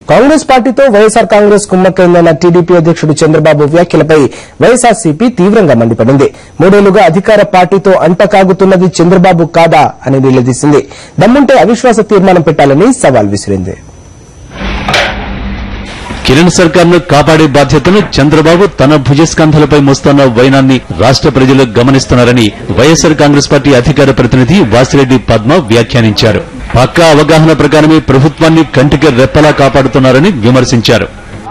కాంగ్రెస్ పార్టీతో వైఎస్ఆర్ కాంగ్రెస్ కుమ్మక్కైందన్న టీడీపీ అధ్యక్షుడు చంద్రబాబు వ్యాఖ్యలపై వైఎస్ఆర్సీపీ తీవ్రంగా మండిపడింది మూడేళ్లుగా అధికార పార్టీతో అంటకాగుతున్నది చంద్రబాబు కాదా అని నిలదీసింది దమ్ముంటే అవిశ్వాస తీర్మానం పెట్టాలని సవాల్ విసిరింది కిరణ్ సర్కార్ ను కాపాడే బాధ్యతను చంద్రబాబు తన భుజస్కంధాలపై మోస్తున్న వైనాన్ని రాష్ట్ర ప్రజలు గమనిస్తున్నారని వైఎస్సార్ కాంగ్రెస్ పార్టీ అధికార ప్రతినిధి వాసిరెడ్డి పద్మ వ్యాఖ్యానించారు పక్కా అవగాహన ప్రకారమే ప్రభుత్వాన్ని కంటికి రెప్పలా కాపాడుతున్నారని విమర్శించారు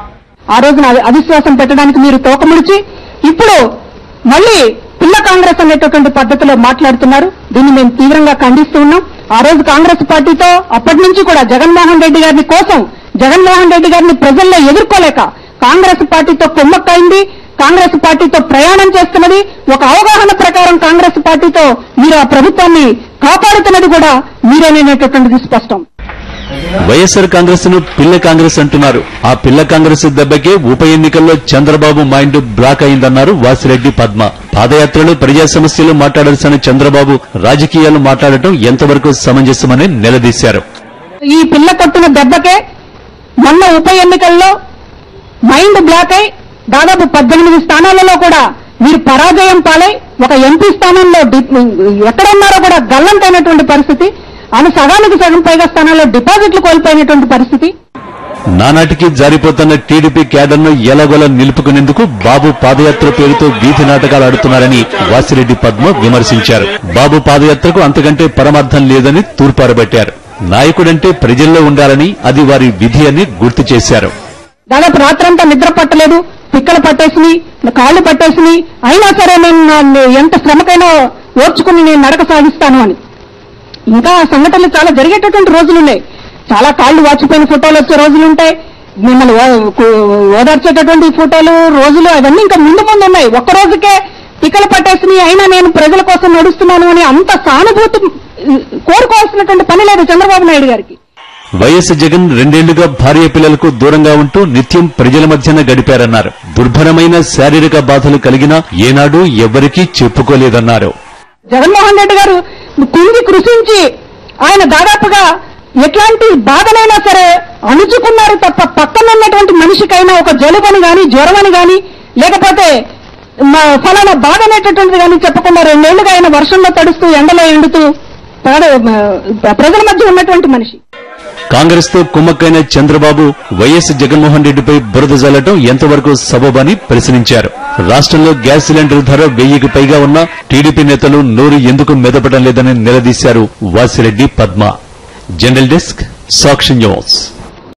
ఆ రోజున అవి- అవిశ్వాసం పెట్టడానికి మీరు తోకముడిచి ఇప్పుడు మళ్ళీ పిల్ల కాంగ్రెస్ అనేటటువంటి పద్ధతిలో మాట్లాడుతున్నారు దీన్ని మేము తీవ్రంగా ఖండిస్తూ ఉన్నాం ఆ రోజు కాంగ్రెస్ పార్టీతో అప్పటి నుంచి కూడా జగన్మోహన్ రెడ్డి గారిని కోసం జగన్మోహన్ రెడ్డి గారిని ప్రజల్లో ఎదుర్కోలేక కాంగ్రెస్ పార్టీతో కుమ్మక్కైంది కాంగ్రెస్ పార్టీతో ప్రయాణం చేస్తున్నది ఒక అవగాహన ప్రకారం కాంగ్రెస్ పార్టీతో మీరు ఆ ప్రభుత్వాన్ని కాపాడుతున్నది కూడా మీరేననేటటువంటిది స్పష్టం వైఎస్సార్ కాంగ్రెస్ ను పిల్ల కాంగ్రెస్ అంటున్నారు ఆ పిల్ల కాంగ్రెస్ దెబ్బకే ఉప ఎన్నికల్లో చంద్రబాబు మైండ్ బ్లాక్ అయిందన్నారు వాసిరెడ్డి పద్మ పాదయాత్రలో ప్రజా సమస్యలు మాట్లాడాల్సిన చంద్రబాబు రాజకీయాలు మాట్లాడటం ఎంతవరకు సమంజసమని నిలదీశారు ఈ పిల్ల కొట్టిన దెబ్బకే మొన్న ఉప ఎన్నికల్లో మైండ్ బ్లాక్ అయి దాదాపు పద్దెనిమిది స్థానాలలో కూడా మీరు పరాజయం పాలై ఒక ఎంపీ స్థానంలో డి- ఎక్కడున్నారో కూడా గల్లంతైనటువంటి పరిస్థితి ఆమె సగానికి సగం పైగా స్థానాల్లో డిపాజిట్లు కోల్పోయినటువంటి పరిస్థితి నానాటికి జారిపోతున్న టీడీపీ క్యాడర్ ను ఎలాగోలా నిలుపుకునేందుకు బాబు పాదయాత్ర పేరుతో వీధి నాటకాలు ఆడుతున్నారని వాసిరెడ్డి పద్మ విమర్శించారు బాబు పాదయాత్రకు అంతకంటే పరమార్థం లేదని తూర్పారబట్టారు నాయకుడంటే ప్రజల్లో ఉండాలని అది వారి విధి అని గుర్తు చేశారు దాదాపు రాత్రంతా నిద్ర పట్టలేదు పిక్కలు పట్టేసి కాళ్ళు పట్టేసి అయినా సరే నేను నా- ఎంత శ్రమకైనా ఓర్చుకుని నేను నడక సాగిస్తాను అని ఇంకా ఆ సంఘటనలు చాలా జరిగేటటువంటి రోజులున్నాయి చాలా కాళ్ళు వాచిపోయిన ఫోటోలు వచ్చే రోజులుంటాయి మిమ్మల్ని ఓ- కు- ఓదార్చేటటువంటి ఫోటోలు రోజులు అవన్నీ ఇంకా ముందు ముందు ఉన్నాయి ఒక్క రోజుకే పిక్కలు పట్టేసి అయినా నేను ప్రజల కోసం నడుస్తున్నాను అని అంత సానుభూతి ఉ, కోరుకోవాల్సినటువంటి పని లేదు చంద్రబాబు నాయుడు గారికి వైఎస్ జగన్ రెండేళ్లుగా భార్య పిల్లలకు దూరంగా ఉంటూ నిత్యం ప్రజల మధ్యన గడిపారన్నారు దుర్భరమైన శారీరక బాధలు కలిగినా ఏనాడు ఎవ్వరికీ చెప్పుకోలేదన్నారు జగన్మోహన్ రెడ్డి గారు కుంగి కృషించి ఆయన దాదాపుగా ఎట్లాంటి బాధనైనా సరే అణుచుకున్నారు తప్ప పక్కన ఉన్నటువంటి మనిషికైనా ఒక జలుబని గాని జ్వరమని గాని లేకపోతే మా ఫలానా బాధ అనేటటువంటిది కానీ చెప్పకుండా రెండేళ్లుగా ఆయన వర్షంలో తడుస్తూ ఎండలో ఎండుతూ ప్రాణ- ప్రజల మధ్య ఉన్నటువంటి మనిషి కాంగ్రెస్ తో కుమ్మక్కైన చంద్రబాబు వైఎస్ జగన్మోహన్ రెడ్డిపై బురద జల్లటం ఎంతవరకు సబబని ప్రశ్నించారు రాష్ట్రంలో గ్యాస్ సిలిండర్ ధర వెయ్యికి పైగా ఉన్న టీడీపీ నేతలు నోరు ఎందుకు మెదపడం లేదని నిలదీశారు Vasireddy Padma general desk Sakshi news